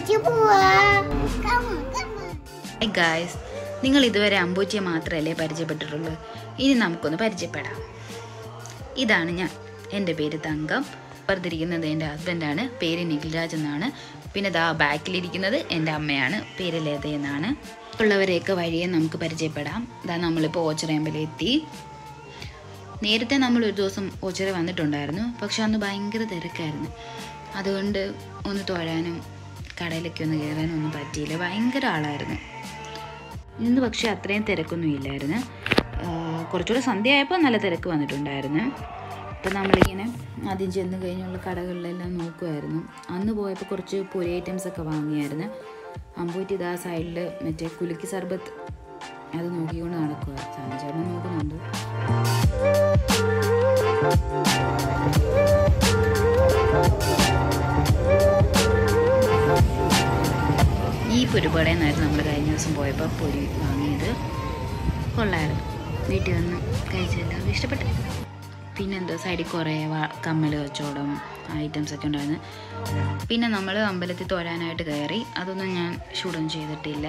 അമ്പൂച്ചി പോവാ ഗായ്സ് നിങ്ങൾ ഇതുവരെ അമ്പൂച്ചിയെ മാത്രമല്ലേ പരിചയപ്പെട്ടിട്ടുള്ളൂ ഇനി നമുക്കൊന്ന് പരിചയപ്പെടാം ഇതാണ് ഞാൻ എൻ്റെ പേര് തങ്കം പുറത്തിരിക്കുന്നത് എൻ്റെ ഹസ്ബൻഡാണ് പേര് നിഖിൽരാജ് എന്നാണ് പിന്നെ ദാ ബാക്കിലിരിക്കുന്നത് എൻ്റെ അമ്മയാണ് പേര് ലത എന്നാണ് ഉള്ളവരെയൊക്കെ വഴിയെ നമുക്ക് പരിചയപ്പെടാം ദാ നമ്മളിപ്പോൾ ഓച്ചിറയമ്പലം എത്തി നേരത്തെ നമ്മൾ ഒരു ദിവസം ഓച്ചിറ വന്നിട്ടുണ്ടായിരുന്നു പക്ഷെ അന്ന് ഭയങ്കര തിരക്കായിരുന്നു അതുകൊണ്ട് ഒന്ന് തൊഴാനും കടയിലൊക്കെ ഒന്ന് കയറാനും ഒന്നും പറ്റിയില്ല ഭയങ്കര ആളായിരുന്നു ഇന്ന് പക്ഷേ അത്രയും തിരക്കൊന്നും ഇല്ലായിരുന്നു ആ, കുറച്ചുകൂടെ സന്ധ്യ ആയപ്പോൾ നല്ല തിരക്ക് വന്നിട്ടുണ്ടായിരുന്നു അപ്പം നമ്മളിങ്ങനെ ആദ്യം ചെന്ന് കഴിഞ്ഞുള്ള കടകളിലെല്ലാം നോക്കുമായിരുന്നു അന്ന് പോയപ്പോൾ കുറച്ച് പൊരി ഐറ്റംസ് ഒക്കെ വാങ്ങിയായിരുന്നു അമ്പൂറ്റി ഇതാ സൈഡിൽ മറ്റേ കുലുക്കി സർബത്ത് അത് നോക്കിക്കൊണ്ട് നടക്കുക സഞ്ചേട്ടൻ നോക്കുന്നുണ്ട് ഈ പൊരിപ്പടയിൽ നിന്നായിരുന്നു നമ്മൾ കഴിഞ്ഞ ദിവസം പോയപ്പോൾ പൊരി വാങ്ങിയത് കൊള്ളായിരുന്നു വീട്ടിൽ വന്ന് കഴിച്ചെല്ലാം ഇഷ്ടപ്പെട്ടു പിന്നെന്തോ സൈഡിൽ കുറേ വ- കമ്മൽ കച്ചവടം ഐറ്റംസ് ഒക്കെ ഉണ്ടായിരുന്നു പിന്നെ നമ്മൾ അമ്പലത്തിൽ തൊഴാനായിട്ട് കയറി അതൊന്നും ഞാൻ ഷൂട്ടൊന്നും ചെയ്തിട്ടില്ല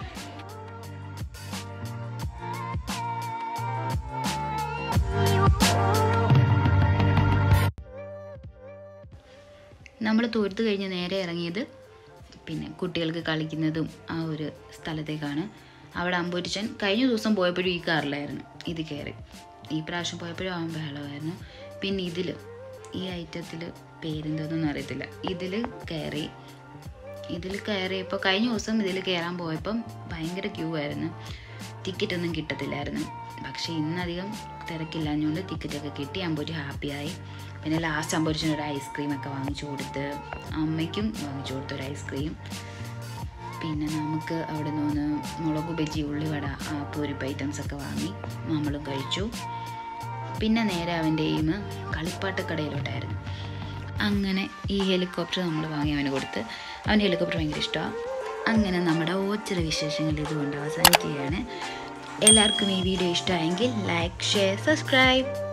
നമ്മൾ തൊഴുത്ത് കഴിഞ്ഞ് നേരെ ഇറങ്ങിയത് പിന്നെ കുട്ടികൾക്ക് കളിക്കുന്നതും ആ ഒരു സ്ഥലത്തേക്കാണ് അവിടെ അമ്പൂരിച്ചൻ കഴിഞ്ഞ ദിവസം പോയപ്പോഴും ഈ കാറിലായിരുന്നു ഇത് കയറി ഈ പ്രാവശ്യം പോയപ്പോഴും അവൻ ബഹളമായിരുന്നു പിന്നെ ഇതിൽ ഈ ഐറ്റത്തിൽ പേരെന്താണെന്നൊന്നും അറിയത്തില്ല ഇതിൽ കയറി ഇതിൽ കയറിയപ്പോൾ കഴിഞ്ഞ ദിവസം ഇതിൽ കയറാൻ പോയപ്പം ഭയങ്കര ക്യൂ ആയിരുന്നു ടിക്കറ്റ് ഒന്നും കിട്ടത്തില്ലായിരുന്നു പക്ഷേ ഇന്നധികം തിരക്കില്ലാഞ്ഞുകൊണ്ട് ടിക്കറ്റൊക്കെ കിട്ടി അമ്പൂരി ഹാപ്പിയായി പിന്നെ ലാസ്റ്റ് അമ്പൂരിച്ചിന് ഒരു ഐസ്ക്രീം ഒക്കെ വാങ്ങിച്ചു കൊടുത്ത് അമ്മയ്ക്കും വാങ്ങിച്ചു കൊടുത്തു ഒരു ഐസ്ക്രീം പിന്നെ നമുക്ക് അവിടെ നിന്ന് മുളക് ബജി ഉള്ളിവട ആ പൊരിപ്പ് ഐറ്റംസ് ഒക്കെ വാങ്ങി നമ്മളും കഴിച്ചു പിന്നെ നേരെ അവൻ്റെ എയിം കളിപ്പാട്ടക്കടയിലോട്ടായിരുന്നു അങ്ങനെ ഈ ഹെലികോപ്റ്റർ നമ്മൾ വാങ്ങി അവന് കൊടുത്ത് അവന് ഹെലികോപ്റ്റർ ഭയങ്കര ഇഷ്ടമാണ് അങ്ങനെ നമ്മുടെ ഓച്ചിറ വിശേഷങ്ങൾ ഇതുകൊണ്ട് അവസാനിക്കുകയാണ് എല്ലാവർക്കും ഈ വീഡിയോ ഇഷ്ടമായെങ്കിൽ ലൈക്ക് ഷെയർ സബ്സ്ക്രൈബ്